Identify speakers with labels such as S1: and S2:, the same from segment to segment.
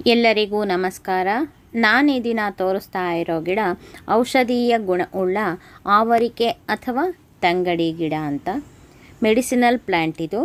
S1: ಎಲ್ಲರಿಗೂ ನಮಸ್ಕಾರ ನಾನು ಈ ದಿನ ತೋರಿಸ್ತಾ ಇರೋ ಗಿಡ ಔಷಧೀಯ ಗುಣ ಉಳ್ಳ ಆವರಿಕೆ ಅಥವಾ ತಂಗಡಿ ಗಿಡ ಅಂತ ಮೆಡಿಸಿನಲ್ ಪ್ಲ್ಯಾಂಟ್ ಇದು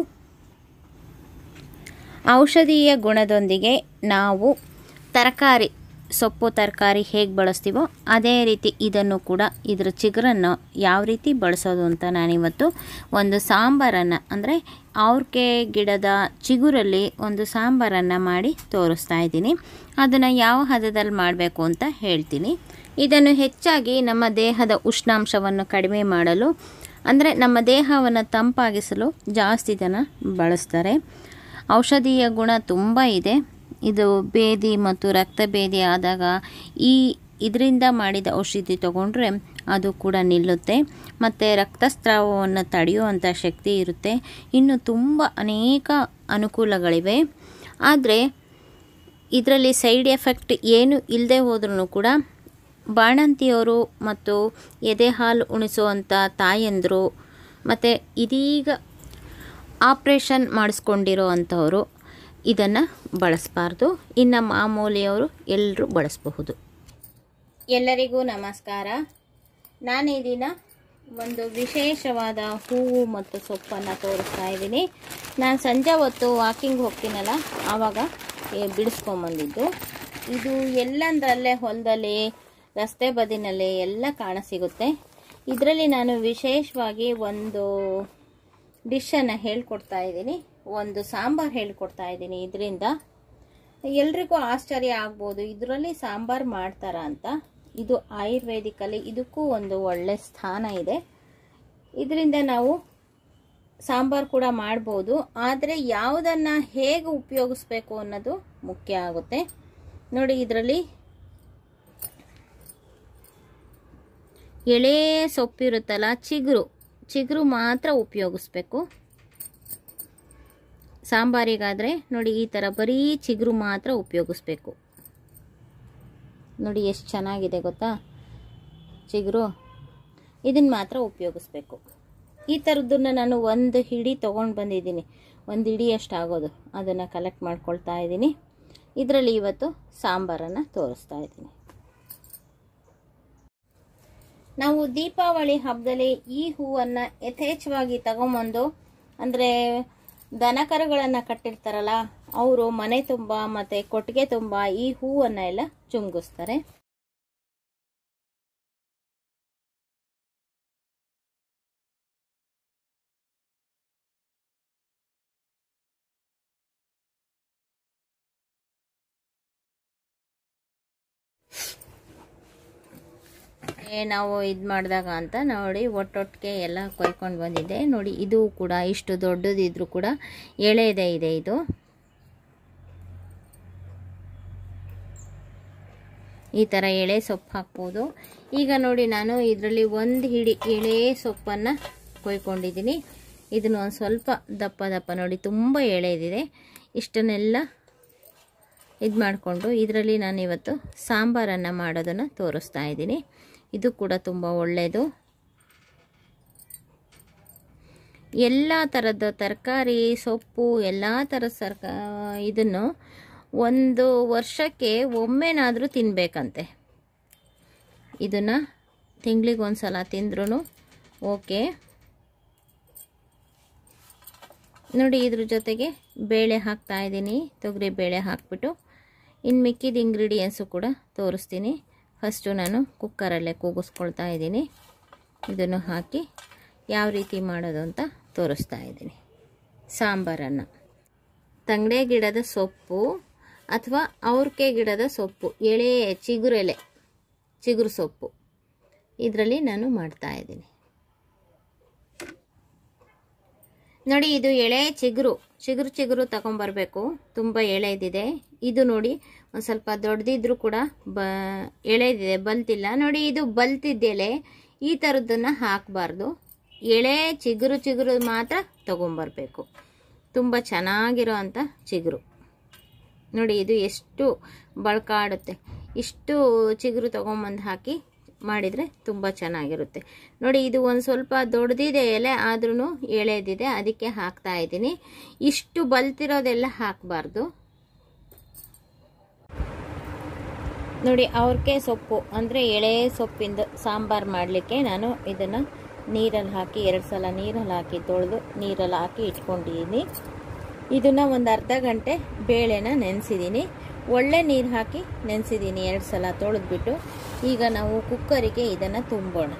S1: ಔಷಧೀಯ ಗುಣದೊಂದಿಗೆ ನಾವು ತರಕಾರಿ ಸೊಪ್ಪು ತರಕಾರಿ ಹೇಗೆ ಬಳಸ್ತೀವೋ ಅದೇ ರೀತಿ ಇದನ್ನು ಕೂಡ ಇದರ ಚಿಗುರನ್ನು ಯಾವ ರೀತಿ ಬಳಸೋದು ಅಂತ ನಾನಿವತ್ತು ಒಂದು ಸಾಂಬಾರನ್ನು ಅಂದರೆ ಅವ್ರಿಕೆ ಗಿಡದ ಚಿಗುರಲ್ಲಿ ಒಂದು ಸಾಂಬಾರನ್ನು ಮಾಡಿ ತೋರಿಸ್ತಾ ಇದ್ದೀನಿ ಅದನ್ನು ಯಾವ ಹದದಲ್ಲಿ ಮಾಡಬೇಕು ಅಂತ ಹೇಳ್ತೀನಿ ಇದನ್ನು ಹೆಚ್ಚಾಗಿ ನಮ್ಮ ದೇಹದ ಉಷ್ಣಾಂಶವನ್ನು ಕಡಿಮೆ ಮಾಡಲು ಅಂದರೆ ನಮ್ಮ ದೇಹವನ್ನು ತಂಪಾಗಿಸಲು ಜಾಸ್ತಿ ಜನ ಬಳಸ್ತಾರೆ ಔಷಧೀಯ ಗುಣ ತುಂಬ ಇದೆ ಇದು ಬೇದಿ ಮತ್ತು ರಕ್ತ ಬೇದಿ ಆದಾಗ ಈ ಇದರಿಂದ ಮಾಡಿದ ಔಷಧಿ ತಗೊಂಡ್ರೆ ಅದು ಕೂಡ ನಿಲ್ಲುತ್ತೆ ಮತ್ತು ರಕ್ತಸ್ರಾವವನ್ನು ತಡೆಯುವಂಥ ಶಕ್ತಿ ಇರುತ್ತೆ ಇನ್ನು ತುಂಬ ಅನೇಕ ಅನುಕೂಲಗಳಿವೆ ಆದರೆ ಇದರಲ್ಲಿ ಸೈಡ್ ಎಫೆಕ್ಟ್ ಏನು ಇಲ್ಲದೆ ಹೋದ್ರೂ ಕೂಡ ಬಾಣಂತಿಯವರು ಮತ್ತು ಎದೆ ಹಾಲು ಉಣಿಸುವಂಥ ತಾಯಂದರು ಮತ್ತು ಇದೀಗ ಆಪ್ರೇಷನ್ ಮಾಡಿಸ್ಕೊಂಡಿರೋ ಅಂಥವರು ಇದನ್ನು ಬಳಸಬಾರ್ದು ಇನ್ನು ಮಾಮೂಲಿಯವರು ಎಲ್ಲರೂ ಬಳಸಬಹುದು ಎಲ್ಲರಿಗೂ ನಮಸ್ಕಾರ ನಾನು ಈ ದಿನ ಒಂದು ವಿಶೇಷವಾದ ಹೂವು ಮತ್ತು ಸೊಪ್ಪನ್ನು ತೋರಿಸ್ತಾ ಇದ್ದೀನಿ ನಾನು ಸಂಜೆ ಹೊತ್ತು ವಾಕಿಂಗ್ ಹೋಗ್ತೀನಲ್ಲ ಆವಾಗ ಏ- ಬಿಡಿಸ್ಕೊಂಬಂದಿದ್ದು ಇದು ಎಲ್ಲಂದ್ರಲ್ಲೇ ಹೊಲದಲ್ಲಿ ರಸ್ತೆ ಬದಿನಲ್ಲಿ ಎಲ್ಲ ಕಾಣಸಿಗುತ್ತೆ ಇದರಲ್ಲಿ ನಾನು ವಿಶೇಷವಾಗಿ ಒಂದು ಡಿಶನ್ನು ಹೇಳ್ಕೊಡ್ತಾ ಇದ್ದೀನಿ ಒಂದು ಸಾಂಬಾರು ಹೇಳ್ಕೊಡ್ತಾ ಇದ್ದೀನಿ ಇದರಿಂದ ಎಲ್ರಿಗೂ ಆಶ್ಚರ್ಯ ಆಗ್ಬೋದು ಇದರಲ್ಲಿ ಸಾಂಬಾರು ಮಾಡ್ತಾರ ಅಂತ ಇದು ಆಯುರ್ವೇದಿಕಲ್ಲಿ ಇದಕ್ಕೂ ಒಂದು ಒಳ್ಳೆ ಸ್ಥಾನ ಇದೆ ಇದರಿಂದ ನಾವು ಸಾಂಬಾರು ಕೂಡ ಮಾಡ್ಬೋದು ಆದರೆ ಯಾವುದನ್ನು ಹೇಗೆ ಉಪಯೋಗಿಸ್ಬೇಕು ಅನ್ನೋದು ಮುಖ್ಯ ಆಗುತ್ತೆ ನೋಡಿ ಇದರಲ್ಲಿ ಎಳೆ ಸೊಪ್ಪಿರುತ್ತಲ್ಲ ಚಿಗುರು ಚಿಗುರು ಮಾತ್ರ ಉಪಯೋಗಿಸ್ಬೇಕು ಸಾಂಬಾರಿಗಾದರೆ ನೋಡಿ ಈ ಥರ ಬರೀ ಚಿಗುರು ಮಾತ್ರ ಉಪಯೋಗಿಸ್ಬೇಕು ನೋಡಿ ಎಷ್ಟು ಚೆನ್ನಾಗಿದೆ ಗೊತ್ತಾ ಚಿಗುರು ಇದನ್ನು ಮಾತ್ರ ಉಪಯೋಗಿಸ್ಬೇಕು ಈ ಥರದ್ದನ್ನು ನಾನು ಒಂದು ಹಿಡಿ ತೊಗೊಂಡು ಬಂದಿದ್ದೀನಿ ಒಂದು ಹಿಡಿ ಅಷ್ಟು ಆಗೋದು ಅದನ್ನು ಕಲೆಕ್ಟ್ ಮಾಡ್ಕೊಳ್ತಾ ಇದ್ದೀನಿ ಇದರಲ್ಲಿ ಇವತ್ತು ಸಾಂಬಾರನ್ನು ತೋರಿಸ್ತಾ ಇದ್ದೀನಿ ನಾವು ದೀಪಾವಳಿ ಹಬ್ಬದಲ್ಲಿ ಈ ಹೂವನ್ನು ಯಥೇಚ್ಛವಾಗಿ ತಗೊಂಬಂದು ಅಂದರೆ ದನಕರುಗಳನ್ನು ಕಟ್ಟಿರ್ತಾರಲ್ಲ ಅವರು ಮನೆ ತುಂಬ ಮತ್ತು ಕೊಟ್ಟಿಗೆ ತುಂಬ ಈ ಹೂವನ್ನು ಎಲ್ಲ ಚುಂಗಿಸ್ತಾರೆ ಏ ನಾವು ಇದು ಮಾಡಿದಾಗ ಅಂತ ನೋಡಿ ಒಟ್ಟೊಟ್ಟಿಗೆ ಎಲ್ಲ ಕೊಯ್ಕೊಂಡು ಬಂದಿದ್ದೆ ನೋಡಿ ಇದು ಕೂಡ ಇಷ್ಟು ದೊಡ್ಡದಿದ್ರು ಕೂಡ ಎಳೆದೇ ಇದೆ ಇದು ಈ ಥರ ಎಳೆ ಸೊಪ್ಪು ಹಾಕ್ಬೋದು ಈಗ ನೋಡಿ ನಾನು ಇದರಲ್ಲಿ ಒಂದು ಹಿಡಿ ಎಳೆ ಸೊಪ್ಪನ್ನು ಕೊಯ್ಕೊಂಡಿದ್ದೀನಿ ಇದನ್ನು ಒಂದು ಸ್ವಲ್ಪ ದಪ್ಪ ದಪ್ಪ ನೋಡಿ ತುಂಬ ಎಳೆದಿದೆ ಇಷ್ಟನ್ನೆಲ್ಲ ಇದು ಮಾಡಿಕೊಂಡು ಇದರಲ್ಲಿ ನಾನು ಇವತ್ತು ಸಾಂಬಾರನ್ನು ಮಾಡೋದನ್ನು ತೋರಿಸ್ತಾ ಇದ್ದೀನಿ ಇದು ಕೂಡ ತುಂಬ ಒಳ್ಳೆಯದು ಎಲ್ಲ ಥರದ ತರಕಾರಿ ಸೊಪ್ಪು ಎಲ್ಲ ಥರದ ಸರ್ಕ ಇದನ್ನು ಒಂದು ವರ್ಷಕ್ಕೆ ಒಮ್ಮೆನಾದರೂ ತಿನ್ನಬೇಕಂತೆ ಇದನ್ನು ತಿಂಗಳಿಗೆ ಒಂದು ಸಲ ತಿಂದ್ರೂ ಓಕೆ ನೋಡಿ ಇದ್ರ ಜೊತೆಗೆ ಬೇಳೆ ಹಾಕ್ತಾ ಇದ್ದೀನಿ ತೊಗರಿ ಬೇಳೆ ಹಾಕ್ಬಿಟ್ಟು ಇನ್ನು ಮಿಕ್ಕಿದ ಇಂಗ್ರೀಡಿಯೆಂಟ್ಸು ಕೂಡ ತೋರಿಸ್ತೀನಿ ಫಸ್ಟು ನಾನು ಕುಕ್ಕರಲ್ಲೇ ಕೂಗಿಸ್ಕೊಳ್ತಾ ಇದ್ದೀನಿ ಇದನ್ನು ಹಾಕಿ ಯಾವ ರೀತಿ ಮಾಡೋದು ಅಂತ ತೋರಿಸ್ತಾ ಇದ್ದೀನಿ ಸಾಂಬಾರನ್ನು ತಂಗಡೆ ಗಿಡದ ಸೊಪ್ಪು ಅಥವಾ ಅವ್ರಿಕೆ ಗಿಡದ ಸೊಪ್ಪು ಎಳೆ ಚಿಗುರೆಲೆ ಚಿಗುರು ಸೊಪ್ಪು ಇದರಲ್ಲಿ ನಾನು ಮಾಡ್ತಾ ಇದ್ದೀನಿ ನೋಡಿ ಇದು ಎಳೆ ಚಿಗುರು ಚಿಗುರು ಚಿಗುರು ತಗೊಂಬರ್ಬೇಕು ತುಂಬ ಎಳೆದಿದೆ ಇದು ನೋಡಿ ಒಂದು ಸ್ವಲ್ಪ ದೊಡ್ಡದಿದ್ರು ಕೂಡ ಬ ಎಳೆದಿದೆ ಬಲ್ತಿಲ್ಲ ನೋಡಿ ಇದು ಬಲ್ತಿದ್ದ ಎಲೆ ಈ ಥರದ್ದನ್ನು ಹಾಕಬಾರ್ದು ಎಳೆ ಚಿಗುರು ಚಿಗುರು ಮಾತ್ರ ತಗೊಂಬರ್ಬೇಕು ತುಂಬ ಚೆನ್ನಾಗಿರೋ ಅಂಥ ಚಿಗುರು ನೋಡಿ ಇದು ಎಷ್ಟು ಬಳ್ಕಾಡುತ್ತೆ ಇಷ್ಟು ಚಿಗುರು ತೊಗೊಂಬಂದು ಹಾಕಿ ಮಾಡಿದರೆ ತುಂಬ ಚೆನ್ನಾಗಿರುತ್ತೆ ನೋಡಿ ಇದು ಒಂದು ಸ್ವಲ್ಪ ದೊಡ್ಡದಿದೆ ಎಲೆ ಆದ್ರೂ ಎಳೆದಿದೆ ಅದಕ್ಕೆ ಹಾಕ್ತಾ ಇದ್ದೀನಿ ಇಷ್ಟು ಬಲ್ತಿರೋದೆಲ್ಲ ಹಾಕಬಾರ್ದು ನೋಡಿ ಅವ್ರಿಗೆ ಸೊಪ್ಪು ಅಂದರೆ ಎಳೆ ಸೊಪ್ಪಿಂದ ಸಾಂಬಾರು ಮಾಡಲಿಕ್ಕೆ ನಾನು ಇದನ್ನು ನೀರಲ್ಲಿ ಹಾಕಿ ಎರಡು ಸಲ ನೀರಲ್ಲಿ ಹಾಕಿ ತೊಳೆದು ನೀರಲ್ಲಿ ಹಾಕಿ ಇಟ್ಕೊಂಡಿದ್ದೀನಿ ಇದನ್ನು ಒಂದು ಅರ್ಧ ಗಂಟೆ ಬೇಳೆನ ನೆನೆಸಿದ್ದೀನಿ ಒಳ್ಳೆ ನೀರು ಹಾಕಿ ನೆನೆಸಿದ್ದೀನಿ ಎರಡು ಸಲ ತೊಳೆದ್ಬಿಟ್ಟು ಈಗ ನಾವು ಕುಕ್ಕರಿಗೆ ಇದನ್ನು ತುಂಬೋಣ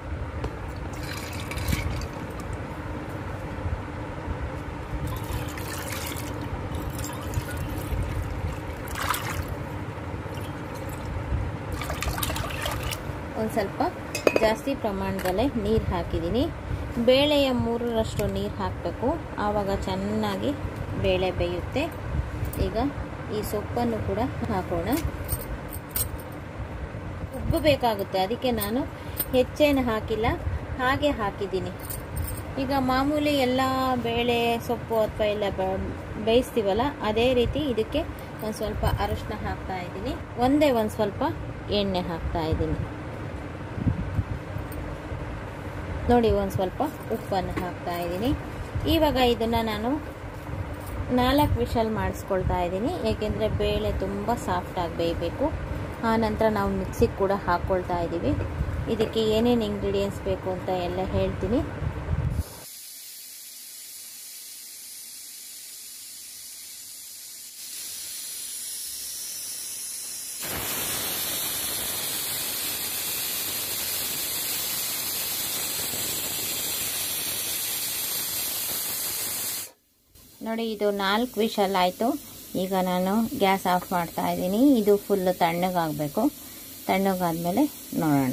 S1: ಒಂದು ಸ್ವಲ್ಪ ಜಾಸ್ತಿ ಪ್ರಮಾಣದಲ್ಲೇ ನೀರು ಹಾಕಿದ್ದೀನಿ ಬೇಳೆಯ ಮೂರರಷ್ಟು ನೀರು ಹಾಕಬೇಕು ಆವಾಗ ಚೆನ್ನಾಗಿ ಬೇಳೆ ಬೇಯುತ್ತೆ ಈಗ ಈ ಸೊಪ್ಪನ್ನು ಕೂಡ ಹಾಕೋಣ ಉಬ್ಬು ಬೇಕಾಗುತ್ತೆ ಅದಕ್ಕೆ ನಾನು ಹೆಚ್ಚೇನು ಹಾಕಿಲ್ಲ ಹಾಗೆ ಹಾಕಿದ್ದೀನಿ ಈಗ ಮಾಮೂಲಿ ಎಲ್ಲ ಬೇಳೆ ಸೊಪ್ಪು ಅಥವಾ ಎಲ್ಲ ಬೇಯಿಸ್ತೀವಲ್ಲ ಅದೇ ರೀತಿ ಇದಕ್ಕೆ ಒಂದು ಸ್ವಲ್ಪ ಅರಶಿನ ಹಾಕ್ತಾ ಇದ್ದೀನಿ ಒಂದೇ ಒಂದು ಸ್ವಲ್ಪ ಎಣ್ಣೆ ಹಾಕ್ತಾ ಇದ್ದೀನಿ ನೋಡಿ ಒಂದು ಸ್ವಲ್ಪ ಉಪ್ಪನ್ನು ಹಾಕ್ತಾ ಇದ್ದೀನಿ ಇವಾಗ ಇದನ್ನು ನಾನು ನಾಲ್ಕು ವಿಷಲ್ ಮಾಡಿಸ್ಕೊಳ್ತಾ ಇದ್ದೀನಿ ಏಕೆಂದರೆ ಬೇಳೆ ತುಂಬ ಸಾಫ್ಟಾಗಿ ಬೇಯಬೇಕು ಆನಂತರ ನಾವು ಮಿಕ್ಸಿಗೆ ಕೂಡ ಹಾಕ್ಕೊಳ್ತಾ ಇದ್ದೀವಿ ಇದಕ್ಕೆ ಏನೇನು ಇಂಗ್ರೀಡಿಯೆಂಟ್ಸ್ ಬೇಕು ಅಂತ ಎಲ್ಲ ಹೇಳ್ತೀನಿ ನೋಡಿ ಇದು ನಾಲ್ಕು ವಿಷಲ್ ಆಯಿತು ಈಗ ನಾನು ಗ್ಯಾಸ್ ಆಫ್ ಮಾಡ್ತಾ ಇದ್ದೀನಿ ಇದು ಫುಲ್ಲು ತಣ್ಣಗಾಗಬೇಕು ತಣ್ಣಗಾದ್ಮೇಲೆ ನೋಡೋಣ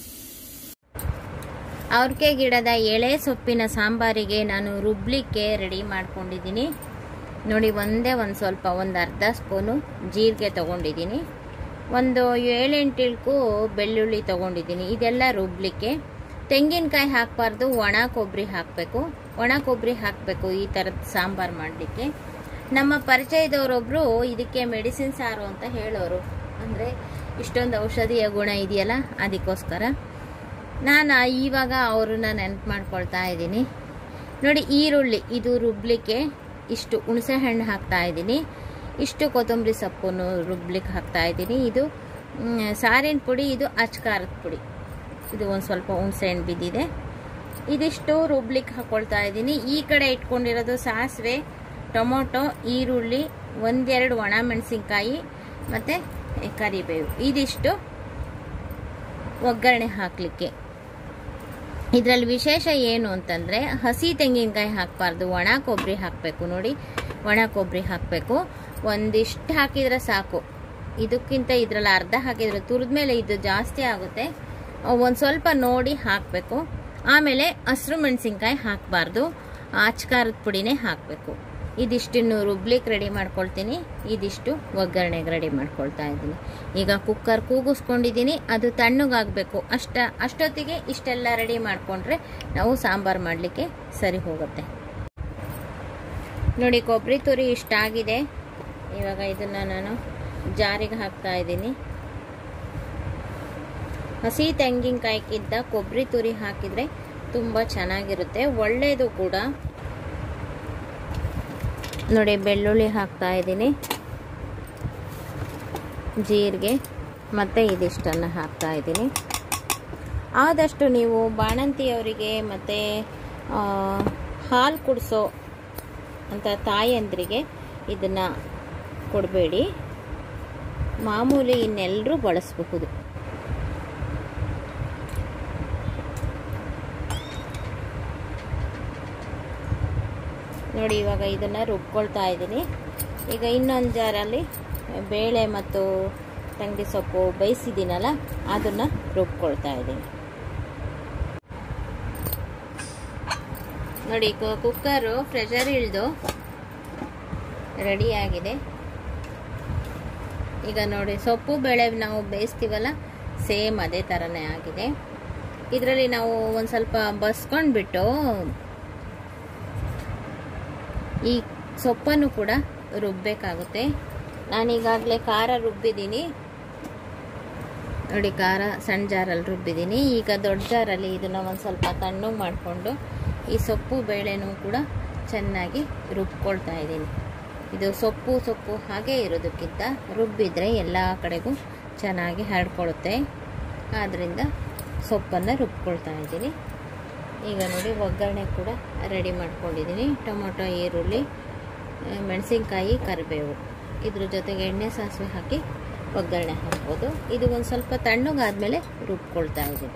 S1: ಅವ್ರಿಗೆ ಗಿಡದ ಎಳೆ ಸೊಪ್ಪಿನ ಸಾಂಬಾರಿಗೆ ನಾನು ರುಬ್ಲಿಕ್ಕೆ ರೆಡಿ ಮಾಡ್ಕೊಂಡಿದ್ದೀನಿ ನೋಡಿ ಒಂದೇ ಒಂದು ಸ್ವಲ್ಪ ಒಂದು ಅರ್ಧ ಸ್ಪೂನು ಜೀರಿಗೆ ತೊಗೊಂಡಿದ್ದೀನಿ ಒಂದು ಏಳೆಂಟು ಇಳ್ಕು ಬೆಳ್ಳುಳ್ಳಿ ತೊಗೊಂಡಿದ್ದೀನಿ ಇದೆಲ್ಲ ರುಬ್ಲಿಕ್ಕೆ ತೆಂಗಿನಕಾಯಿ ಹಾಕಬಾರ್ದು ಒಣ ಕೊಬ್ಬರಿ ಹಾಕಬೇಕು ಒಣ ಕೊಬ್ಬರಿ ಹಾಕಬೇಕು ಈ ಥರದ ಸಾಂಬಾರು ಮಾಡಲಿಕ್ಕೆ ನಮ್ಮ ಪರಿಚಯದವರೊಬ್ಬರು ಇದಕ್ಕೆ ಮೆಡಿಸಿನ್ ಸಾರು ಅಂತ ಹೇಳೋರು ಅಂದರೆ ಇಷ್ಟೊಂದು ಔಷಧಿಯ ಗುಣ ಇದೆಯಲ್ಲ ಅದಕ್ಕೋಸ್ಕರ ನಾನು ಇವಾಗ ಅವ್ರನ್ನ ನೆನಪು ಮಾಡ್ಕೊಳ್ತಾ ಇದ್ದೀನಿ ನೋಡಿ ಈರುಳ್ಳಿ ಇದು ರುಬ್ಲಿಕ್ಕೆ ಇಷ್ಟು ಹುಣಸೆ ಹಣ್ಣು ಹಾಕ್ತಾ ಇದ್ದೀನಿ ಇಷ್ಟು ಕೊತ್ತಂಬರಿ ಸೊಪ್ಪನ್ನು ರುಬ್ಲಿಕ್ಕೆ ಹಾಕ್ತಾ ಇದ್ದೀನಿ ಇದು ಸಾರಿನ ಪುಡಿ ಇದು ಅಚ್ಕಾರದ ಪುಡಿ ಇದು ಒಂದು ಸ್ವಲ್ಪ ಹುಣಸೆ ಹಣ್ಣು ಬಿದ್ದಿದೆ ಇದಿಷ್ಟು ರುಬ್ಲಿಕ್ಕೆ ಹಾಕ್ಕೊಳ್ತಾ ಇದ್ದೀನಿ ಈ ಕಡೆ ಇಟ್ಕೊಂಡಿರೋದು ಸಾಸಿವೆ ಟೊಮೊಟೊ ಈರುಳ್ಳಿ ಒಂದೆರಡು ಒಣ ಮೆಣಸಿನ್ಕಾಯಿ ಮತ್ತು ಕರಿಬೇವು ಇದಿಷ್ಟು ಒಗ್ಗರಣೆ ಹಾಕಲಿಕ್ಕೆ ಇದರಲ್ಲಿ ವಿಶೇಷ ಏನು ಅಂತಂದರೆ ಹಸಿ ತೆಂಗಿನಕಾಯಿ ಹಾಕಬಾರ್ದು ಒಣ ಕೊಬ್ಬರಿ ಹಾಕಬೇಕು ನೋಡಿ ಒಣ ಕೊಬ್ಬರಿ ಹಾಕಬೇಕು ಒಂದಿಷ್ಟು ಹಾಕಿದರೆ ಸಾಕು ಇದಕ್ಕಿಂತ ಇದರಲ್ಲಿ ಅರ್ಧ ಹಾಕಿದರೆ ತುರಿದ ಮೇಲೆ ಇದು ಜಾಸ್ತಿ ಆಗುತ್ತೆ ಒಂದು ಸ್ವಲ್ಪ ನೋಡಿ ಹಾಕಬೇಕು ಆಮೇಲೆ ಹಸಿರು ಮೆಣಸಿನ್ಕಾಯಿ ಹಾಕಬಾರ್ದು ಆಚ್ಕಾರದ ಪುಡಿನೇ ಹಾಕಬೇಕು ಇದಿಷ್ಟನ್ನು ರುಬ್ಲಿಕ್ಕೆ ರೆಡಿ ಮಾಡ್ಕೊಳ್ತೀನಿ ಇದಿಷ್ಟು ಒಗ್ಗರಣೆಗೆ ರೆಡಿ ಮಾಡ್ಕೊಳ್ತಾ ಇದ್ದೀನಿ ಈಗ ಕುಕ್ಕರ್ ಕೂಗಿಸ್ಕೊಂಡಿದ್ದೀನಿ ಅದು ತಣ್ಣಗಾಗಬೇಕು ಅಷ್ಟ ಅಷ್ಟೊತ್ತಿಗೆ ಇಷ್ಟೆಲ್ಲ ರೆಡಿ ಮಾಡಿಕೊಂಡ್ರೆ ನಾವು ಸಾಂಬಾರು ಮಾಡಲಿಕ್ಕೆ ಸರಿ ಹೋಗುತ್ತೆ ನೋಡಿ ಕೊಬ್ಬರಿ ತುರಿ ಇಷ್ಟಾಗಿದೆ ಇವಾಗ ಇದನ್ನು ನಾನು ಜಾರಿಗೆ ಹಾಕ್ತಾ ಇದ್ದೀನಿ ಹಸಿ ತೆಂಗಿನಕಾಯಿಗಿಂತ ಕೊಬ್ಬರಿ ತುರಿ ಹಾಕಿದರೆ ತುಂಬ ಚೆನ್ನಾಗಿರುತ್ತೆ ಒಳ್ಳೆಯದು ಕೂಡ ನೋಡಿ ಬೆಳ್ಳುಳ್ಳಿ ಹಾಕ್ತಾ ಇದ್ದೀನಿ ಜೀರಿಗೆ ಮತ್ತು ಇದಿಷ್ಟನ್ನು ಹಾಕ್ತಾ ಇದ್ದೀನಿ ಆದಷ್ಟು ನೀವು ಬಾಣಂತಿಯವರಿಗೆ ಮತ್ತು ಹಾಲು ಕುಡಿಸೋ ಅಂತ ತಾಯಂದ್ರಿಗೆ ಇದನ್ನು ಕೊಡಬೇಡಿ ಮಾಮೂಲಿ ಇನ್ನೆಲ್ಲರೂ ಬಳಸಬಹುದು ನೋಡಿ ಇವಾಗ ಇದನ್ನು ರುಬ್ಕೊಳ್ತಾ ಇದ್ದೀನಿ ಈಗ ಇನ್ನೊಂದು ಜಾರಲ್ಲಿ ಬೇಳೆ ಮತ್ತು ತಂಗಿ ಸೊಪ್ಪು ಬೇಯಿಸಿದ್ದೀನಲ್ಲ ಅದನ್ನು ರುಬ್ಕೊಳ್ತಾ ಇದ್ದೀನಿ ನೋಡಿ ಕುಕ್ಕರು ಪ್ರೆಷರ್ ಇಳಿದು ರೆಡಿಯಾಗಿದೆ ಈಗ ನೋಡಿ ಸೊಪ್ಪು ಬೇಳೆ ನಾವು ಬೇಯಿಸ್ತೀವಲ್ಲ ಸೇಮ್ ಅದೇ ಥರನೇ ಆಗಿದೆ ಇದರಲ್ಲಿ ನಾವು ಒಂದು ಸ್ವಲ್ಪ ಬಸ್ಕೊಂಡ್ಬಿಟ್ಟು ಈ ಸೊಪ್ಪನ್ನು ಕೂಡ ರುಬ್ಬಬೇಕಾಗುತ್ತೆ ನಾನೀಗಾಗಲೇ ಖಾರ ರುಬ್ಬಿದ್ದೀನಿ ನೋಡಿ ಖಾರ ಸಣ್ಣ ಜಾರಲ್ಲಿ ರುಬ್ಬಿದ್ದೀನಿ ಈಗ ದೊಡ್ಡ ಜಾರಲ್ಲಿ ಇದನ್ನು ಒಂದು ಸ್ವಲ್ಪ ತಣ್ಣಗೆ ಮಾಡಿಕೊಂಡು ಈ ಸೊಪ್ಪು ಬೇಳೆನೂ ಕೂಡ ಚೆನ್ನಾಗಿ ರುಬ್ಕೊಳ್ತಾ ಇದ್ದೀನಿ ಇದು ಸೊಪ್ಪು ಸೊಪ್ಪು ಹಾಗೇ ಇರೋದಕ್ಕಿಂತ ರುಬ್ಬಿದ್ರೆ ಎಲ್ಲ ಕಡೆಗೂ ಚೆನ್ನಾಗಿ ಹರಡ್ಕೊಳ್ಳುತ್ತೆ ಆದ್ದರಿಂದ ಸೊಪ್ಪನ್ನು ರುಬ್ಕೊಳ್ತಾ ಇದ್ದೀನಿ ಈಗ ನೋಡಿ ಒಗ್ಗರಣೆ ಕೂಡ ರೆಡಿ ಮಾಡ್ಕೊಂಡಿದ್ದೀನಿ ಟೊಮೊಟೊ ಈರುಳ್ಳಿ ಮೆಣಸಿನ್ಕಾಯಿ ಕರಿಬೇವು ಇದ್ರ ಜೊತೆಗೆ ಎಣ್ಣೆ ಸಾಸಿವೆ ಹಾಕಿ ಒಗ್ಗರಣೆ ಹಾಕ್ಬೋದು ಇದು ಒಂದು ಸ್ವಲ್ಪ ತಣ್ಣಗಾದ್ಮೇಲೆ ರುಬ್ಕೊಳ್ತಾ ಇದ್ದೀನಿ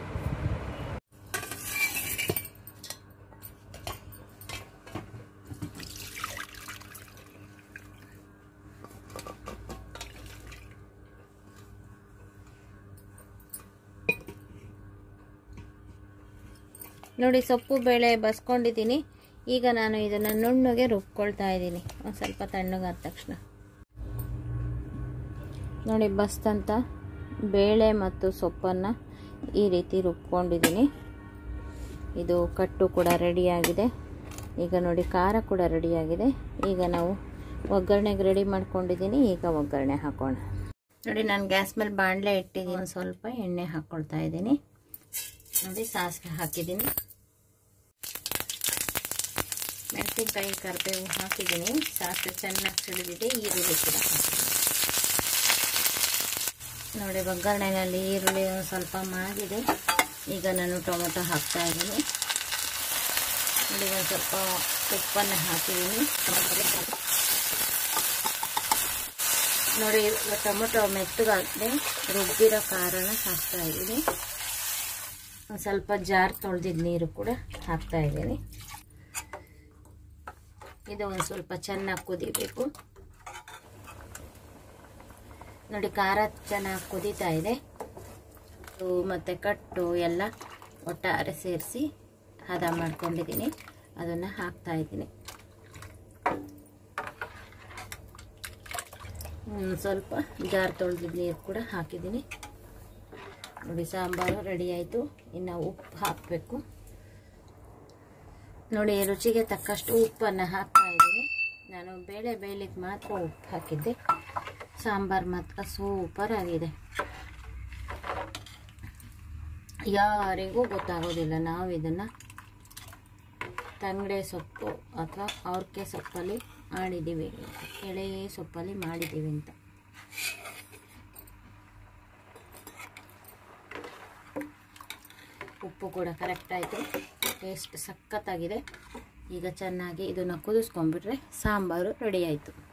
S1: ನೋಡಿ ಸೊಪ್ಪು ಬೇಳೆ ಬಸ್ಕೊಂಡಿದ್ದೀನಿ ಈಗ ನಾನು ಇದನ್ನು ನುಣ್ಣಗೆ ರುಬ್ಕೊಳ್ತಾ ಇದ್ದೀನಿ ಒಂದು ಸ್ವಲ್ಪ ತಣ್ಣಗಾದ ತಕ್ಷಣ ನೋಡಿ ಬಸ್ತಂತ ಬೇಳೆ ಮತ್ತು ಸೊಪ್ಪನ್ನು ಈ ರೀತಿ ರುಬ್ಕೊಂಡಿದ್ದೀನಿ ಇದು ಕಟ್ಟು ಕೂಡ ರೆಡಿಯಾಗಿದೆ ಈಗ ನೋಡಿ ಖಾರ ಕೂಡ ರೆಡಿಯಾಗಿದೆ ಈಗ ನಾವು ಒಗ್ಗರಣೆಗೆ ರೆಡಿ ಮಾಡ್ಕೊಂಡಿದ್ದೀನಿ ಈಗ ಒಗ್ಗರಣೆ ಹಾಕೋಣ ನೋಡಿ ನಾನು ಗ್ಯಾಸ್ ಮೇಲೆ ಬಾಣಲೆ ಇಟ್ಟಿದ್ದೀನಿ ಸ್ವಲ್ಪ ಎಣ್ಣೆ ಹಾಕ್ಕೊಳ್ತಾ ಇದ್ದೀನಿ ನೋಡಿ ಸಾಸಿವೆ ಹಾಕಿದ್ದೀನಿ ಮೆಣಸಿನ್ಕಾಯಿ ಕರಿಬೇವು ಹಾಕಿದ್ದೀನಿ ಸಾಸಿವೆ ಚೆನ್ನಾಗಿ ಸಿಡಿದಿದೆ ಈರುಳ್ಳಿ ಕೂಡ ಹಾಕಿದ್ದೀನಿ ನೋಡಿ ಒಗ್ಗರಣೆನಲ್ಲಿ ಈರುಳ್ಳಿ ಒಂದು ಸ್ವಲ್ಪ ಮಾಗಿದೆ ಈಗ ನಾನು ಟೊಮೊಟೊ ಹಾಕ್ತಾ ಇದ್ದೀನಿ ನೋಡಿ ಒಂದು ಸ್ವಲ್ಪ ಉಪ್ಪನ್ನು ಹಾಕಿದ್ದೀನಿ ನೋಡಿ ಟೊಮೊಟೊ ಮೆತ್ತಗಾಗದೆ ರುಬ್ಬಿರೋ ಖಾರನ ಹಾಕ್ತಾ ಇದ್ದೀನಿ ಒಂದು ಸ್ವಲ್ಪ ಜಾರ್ ತೊಳೆದಿದ್ದ ನೀರು ಕೂಡ ಹಾಕ್ತಾ ಇದ್ದೀನಿ ಇದು ಒಂದು ಸ್ವಲ್ಪ ಚೆನ್ನಾಗಿ ಕುದಿಬೇಕು ನೋಡಿ ಖಾರ ಚೆನ್ನಾಗಿ ಕುದೀತಾ ಇದೆ ಮತ್ತು ಕಟ್ಟು ಎಲ್ಲ ಒಟ್ಟಾರೆ ಸೇರಿಸಿ ಹದ ಮಾಡ್ಕೊಂಡಿದ್ದೀನಿ ಅದನ್ನು ಹಾಕ್ತಾ ಇದ್ದೀನಿ ಸ್ವಲ್ಪ ಜಾರ್ ತೊಳೆದಿದ್ದ ನೀರು ಕೂಡ ಹಾಕಿದ್ದೀನಿ ನೋಡಿ ಸಾಂಬಾರು ರೆಡಿ ಆಯಿತು ಇನ್ನು ಉಪ್ಪು ಹಾಕಬೇಕು ನೋಡಿ ರುಚಿಗೆ ತಕ್ಕಷ್ಟು ಉಪ್ಪನ್ನು ಹಾಕ್ತಾ ಇದ್ದೀನಿ ನಾನು ಬೇಳೆ ಬೇಯಲಿಕ್ಕೆ ಮಾತ್ರ ಉಪ್ಪು ಹಾಕಿದ್ದೆ ಸಾಂಬಾರು ಮಾತ್ರ ಸೂಪರ್ ಆಗಿದೆ ಯಾರಿಗೂ ಗೊತ್ತಾಗೋದಿಲ್ಲ ನಾವು ಇದನ್ನು ತಂಗಡೆ ಸೊಪ್ಪು ಅಥವಾ ಅವ್ರಕೆ ಸೊಪ್ಪಲ್ಲಿ ಮಾಡಿದ್ದೀವಿ ಎಳೆ ಸೊಪ್ಪಲ್ಲಿ ಮಾಡಿದ್ದೀವಿ ಅಂತ ಉಪ್ಪು ಕೂಡ ಕರೆಕ್ಟ್ ಆಯಿತು ಟೇಸ್ಟ್ ಸಖತ್ತಾಗಿದೆ ಈಗ ಚೆನ್ನಾಗಿ ಇದನ್ನು ಕುದಿಸ್ಕೊಂಡ್ಬಿಟ್ರೆ ಸಾಂಬಾರು ರೆಡಿ ಆಯಿತು